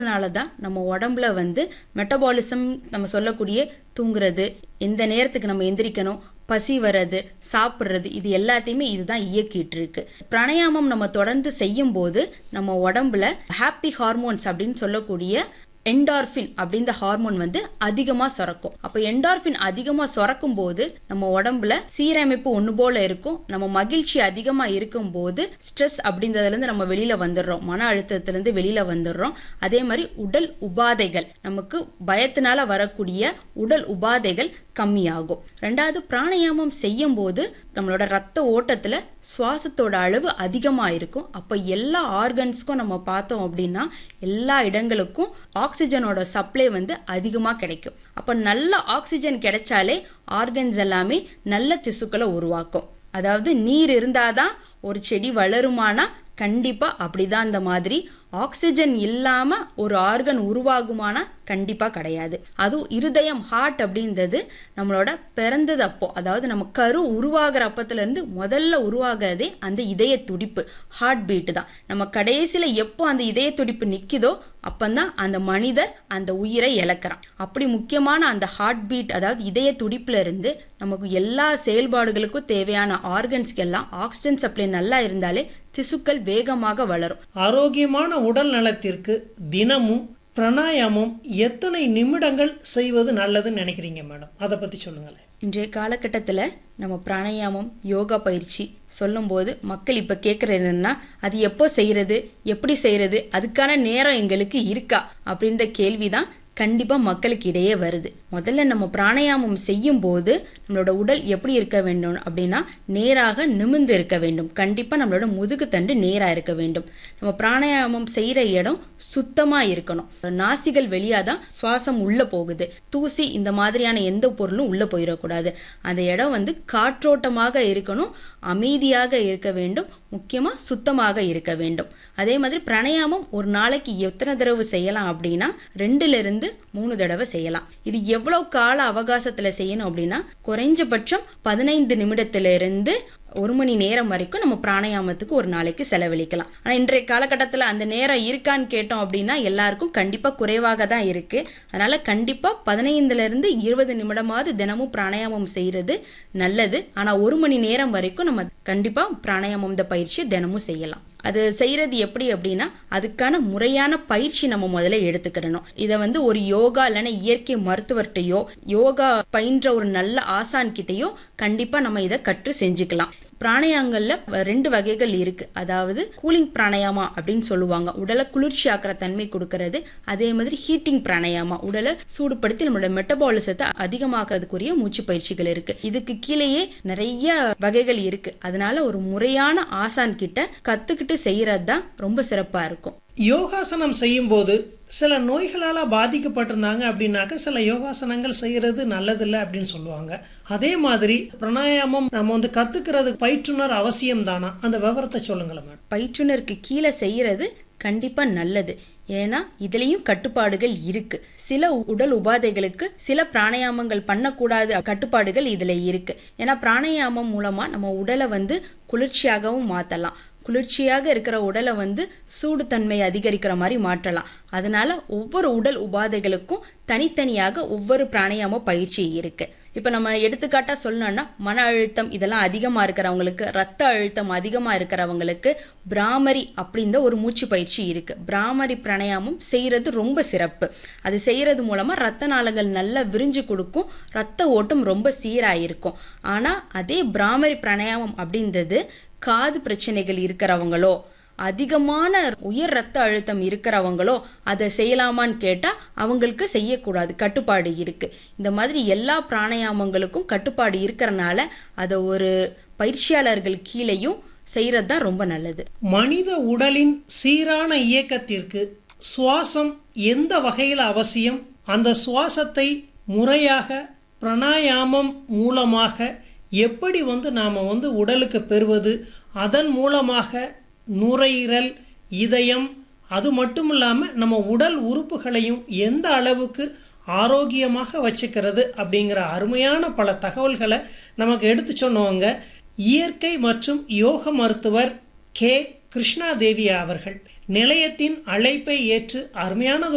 அதனால தான் நம்ம உடம்புல வந்து மெட்டபாலிசம் நம்ம சொல்லக்கூடிய தூங்குறது எந்த நேரத்துக்கு நம்ம எந்திரிக்கணும் பசி வர்றது சாப்பிட்றது இது எல்லாத்தையுமே இதுதான் இயக்கிட்டு இருக்கு பிராணாயாமம் நம்ம தொடர்ந்து செய்யும் போது நம்ம உடம்புல ஹாப்பி ஹார்மோன்ஸ் அப்படின்னு சொல்லக்கூடிய என்டார்ஃபின் அப்படின்ற ஹார்மோன் வந்து அதிகமா சுரக்கும் அப்ப என்டார்ஃபின் அதிகமா சுரக்கும் போது நம்ம உடம்புல சீரமைப்பு ஒண்ணு போல இருக்கும் நம்ம மகிழ்ச்சி அதிகமா இருக்கும் போது ஸ்ட்ரெஸ் அப்படின்றதுல இருந்து நம்ம வெளியில வந்துடுறோம் மன அழுத்தத்துல இருந்து வெளியில வந்துடுறோம் அதே மாதிரி உடல் உபாதைகள் நமக்கு பயத்தினால வரக்கூடிய உடல் உபாதைகள் கம்மியாகும் ரெண்டாவது பிராணாயாமம் செய்யும் போது நம்மளோட ரத்த ஓட்டத்துல சுவாசத்தோட அளவு அதிகமா இருக்கும் அப்ப எல்லா ஆர்கன்ஸ்க்கும் நம்ம பார்த்தோம் அப்படின்னா எல்லா இடங்களுக்கும் ஆக்சிஜனோட சப்ளை வந்து அதிகமா கிடைக்கும் அப்ப நல்ல ஆக்சிஜன் கிடைச்சாலே ஆர்கன்ஸ் எல்லாமே நல்ல திசுக்களை உருவாக்கும் அதாவது நீர் இருந்தாதான் ஒரு செடி வளருமானா கண்டிப்பா அப்படிதான் இந்த மாதிரி ஆக்சிஜன் இல்லாம ஒரு ஆர்கன் உருவாகுமானா கண்டிப்பா கிடையாது அதுவும் இருதயம் ஹார்ட் அப்படின்றது நம்மளோட பிறந்தது அப்போ அதாவது நம்ம கரு உருவாகிற அப்பத்துல இருந்து முதல்ல உருவாகிறதே அந்த இதய துடிப்பு ஹார்ட் பீட் தான் நம்ம கடைசியில எப்போ அந்த இதய துடிப்பு நிக்குதோ அப்பந்தான் அந்த மனிதர் அந்த உயிரை இழக்கிறான் அப்படி முக்கியமான அந்த ஹார்ட் பீட் அதாவது இதய துடிப்புல இருந்து நமக்கு எல்லா செயல்பாடுகளுக்கும் தேவையான ஆர்கன்ஸ்க்கு எல்லாம் ஆக்சிஜன் சப்ளை நல்லா இருந்தாலே திசுக்கள் வேகமாக வளரும் ஆரோக்கியமான உடல் நலத்திற்கு தினமும் பிராணாயாமம் எத்தனை நிமிடங்கள் செய்வது நல்லதுன்னு நினைக்கிறீங்க மேடம் அதை பத்தி சொல்லுங்களேன் இன்றைய காலகட்டத்தில் நம்ம பிராணாயாமம் யோகா பயிற்சி சொல்லும்போது மக்கள் இப்போ கேட்குறது என்னன்னா அது எப்போ செய்கிறது எப்படி செய்கிறது அதுக்கான நேரம் எங்களுக்கு இருக்கா அப்படின்ற கேள்வி தான் கண்டிப்பாக மக்களுக்கு இடையே வருது முதல்ல நம்ம பிராணாயாமம் செய்யும் போது நம்மளோட உடல் எப்படி இருக்க வேண்டும் அப்படின்னா நேராக நிமிர்ந்து இருக்க வேண்டும் கண்டிப்பாக நம்மளோட முதுகு தண்டு நேராக இருக்க வேண்டும் நம்ம பிராணாயாமம் செய்கிற இடம் சுத்தமாக இருக்கணும் நாசிகள் வெளியாக தான் சுவாசம் உள்ளே போகுது தூசி இந்த மாதிரியான எந்த பொருளும் உள்ளே போயிடக்கூடாது அந்த இடம் வந்து காற்றோட்டமாக இருக்கணும் அமைதியாக இருக்க வேண்டும் முக்கியமாக சுத்தமாக இருக்க வேண்டும் அதே மாதிரி பிராணாயாமம் ஒரு நாளைக்கு எத்தனை தடவை செய்யலாம் அப்படின்னா ரெண்டுல இருந்து மூணு தடவை செய்யலாம் இது எவ்வளவு கால அவகாசத்துல செய்யணும் அப்படின்னா குறைஞ்சபட்சம் பதினைந்து நிமிடத்துல இருந்து ஒரு மணி நேரம் வரைக்கும் நம்ம பிராணாயாமத்துக்கு ஒரு நாளைக்கு செலவழிக்கலாம் ஆனா இன்றைய காலகட்டத்துல அந்த நேரம் இருக்கான்னு கேட்டோம் அப்படின்னா எல்லாருக்கும் கண்டிப்பா குறைவாக தான் இருக்கு அதனால கண்டிப்பா பதினைந்துல இருந்து இருபது நிமிடமாவது தினமும் பிராணாயாமம் செய்யறது நல்லது ஆனா ஒரு மணி நேரம் வரைக்கும் நம்ம கண்டிப்பா பிராணாயாமம் இந்த பயிற்சி தினமும் செய்யலாம் அது செய்யறது எப்படி அப்படின்னா அதுக்கான முறையான பயிற்சி நம்ம முதல்ல எடுத்துக்கிடணும் இதை வந்து ஒரு யோகா இல்லைன்னா இயற்கை மருத்துவர்கிட்டயோ யோகா பயின்ற ஒரு நல்ல ஆசான் கிட்டயோ கண்டிப்பா நம்ம இதை கற்று செஞ்சுக்கலாம் பிராணாயாமங்கள்ல ரெண்டு வகைகள் இருக்கு அதாவது கூலிங் பிராணாயாமா அப்படின்னு சொல்லுவாங்க உடலை குளிர்ச்சி ஆக்கிற தன்மை கொடுக்கறது அதே மாதிரி ஹீட்டிங் பிராணாயாமா உடலை சூடுபடுத்தி நம்மளோட மெட்டபாலிசத்தை அதிகமாக்குறதுக்குரிய மூச்சு பயிற்சிகள் இருக்கு இதுக்கு கீழேயே நிறைய வகைகள் இருக்கு அதனால ஒரு முறையான ஆசான் கிட்ட கத்துக்கிட்டு செய்யறது தான் ரொம்ப சிறப்பா இருக்கும் யோகாசனம் செய்யும்போது சில நோய்களால் பாதிக்கப்பட்டிருந்தாங்க அப்படின்னாக்க சில யோகாசனங்கள் செய்கிறது நல்லதில்லை அப்படின்னு சொல்லுவாங்க அதே மாதிரி பிராணாயாமம் நம்ம வந்து கத்துக்கிறது பயிற்றுனர் அவசியம் தானா அந்த விவரத்தை சொல்லுங்களேன் மேடம் பயிற்றுனருக்கு கீழே செய்யறது கண்டிப்பா நல்லது ஏன்னா இதுலயும் கட்டுப்பாடுகள் இருக்கு சில உடல் உபாதைகளுக்கு சில பிராணாயாமங்கள் பண்ணக்கூடாது கட்டுப்பாடுகள் இதுல இருக்கு ஏன்னா பிராணாயாமம் மூலமா நம்ம உடலை வந்து குளிர்ச்சியாகவும் மாத்தலாம் குளிர்ச்சியாக இருக்கிற உடலை வந்து சூடுத்தன்மை அதிகரிக்கிற மாதிரி மாற்றலாம் அதனால ஒவ்வொரு உடல் உபாதைகளுக்கும் தனித்தனியாக ஒவ்வொரு பிராணாயாம பயிற்சி இருக்கு இப்ப நம்ம எடுத்துக்காட்டா சொல்லணும்னா மன அழுத்தம் இதெல்லாம் அதிகமா இருக்கிறவங்களுக்கு ரத்த அழுத்தம் அதிகமா இருக்கிறவங்களுக்கு பிராமரி அப்படின்ற ஒரு மூச்சு பயிற்சி இருக்கு பிராமரி பிராணாயாமம் செய்யறது ரொம்ப சிறப்பு அது செய்யறது மூலமா ரத்த நாளங்கள் நல்லா விரிஞ்சு கொடுக்கும் ரத்த ஓட்டம் ரொம்ப சீராயிருக்கும் ஆனா அதே பிராமரி பிராணாயாமம் அப்படின்றது காது பிரச்சனைகள் இருக்கிறவங்களோ அதிகமான உயர் ரத்த அழுத்தம் இருக்கிறவங்களோ அதை செய்யலாமான்னு கேட்டா அவங்களுக்கு செய்யக்கூடாது கட்டுப்பாடு இருக்கு இந்த மாதிரி எல்லா பிராணாயாமங்களுக்கும் கட்டுப்பாடு இருக்கிறனால அதை ஒரு பயிற்சியாளர்கள் கீழேயும் செய்யறது தான் ரொம்ப நல்லது மனித உடலின் சீரான இயக்கத்திற்கு சுவாசம் எந்த வகையில் அவசியம் அந்த சுவாசத்தை முறையாக பிராணாயாமம் மூலமாக எப்படி வந்து நாம் வந்து உடலுக்கு பெறுவது அதன் மூலமாக நுரையீரல் இதயம் அது மட்டும் இல்லாமல் நம்ம உடல் உறுப்புகளையும் எந்த அளவுக்கு ஆரோக்கியமாக வச்சுக்கிறது அப்படிங்கிற அருமையான பல தகவல்களை நமக்கு எடுத்து சொன்னவங்க இயற்கை மற்றும் யோக மருத்துவர் கே கிருஷ்ணாதேவி அவர்கள் நிலையத்தின் அழைப்பை ஏற்று அருமையானது